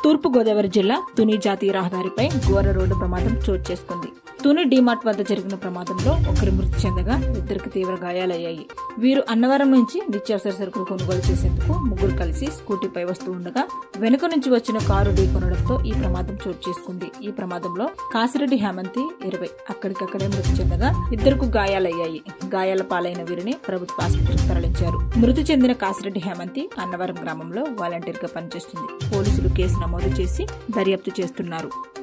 తూర్పు గోదావరి జిల్లా తుని జాతీయ రహదారిపై ఘోర రోడ్డు ప్రమాదం చోటు చేసుకుంది తుని డీమార్ట్ వద్ద జరిగిన ప్రమాదంలో ఒకరు మృతి చెందగా ఇద్దరికి తీవ్ర గాయాలయ్యాయి వీరు అన్నవరం నుంచి నిత్యావసర సరుకులు కొనుగోలు చేసేందుకు ముగ్గురు కలిసి స్కూటీపై వస్తూ ఉండగా వెనుక నుంచి వచ్చిన కారు ఢీకొనడంతో ఈ ప్రమాదం చోటు చేసుకుంది ఈ ప్రమాదంలో కాసిరెడ్డి హేమంతి ఇరవై అక్కడికక్కడే మృతి చెందగా ఇద్దరుకు గాయాలయ్యాయి గాయాల పాలైన వీరిని ప్రభుత్వ ఆసుపత్రికి తరలించారు మృతి చెందిన కాసిరెడ్డి హేమంతి అన్నవరం గ్రామంలో వాలంటీర్ గా పనిచేస్తుంది పోలీసులు కేసు నమోదు చేసి దర్యాప్తు చేస్తున్నారు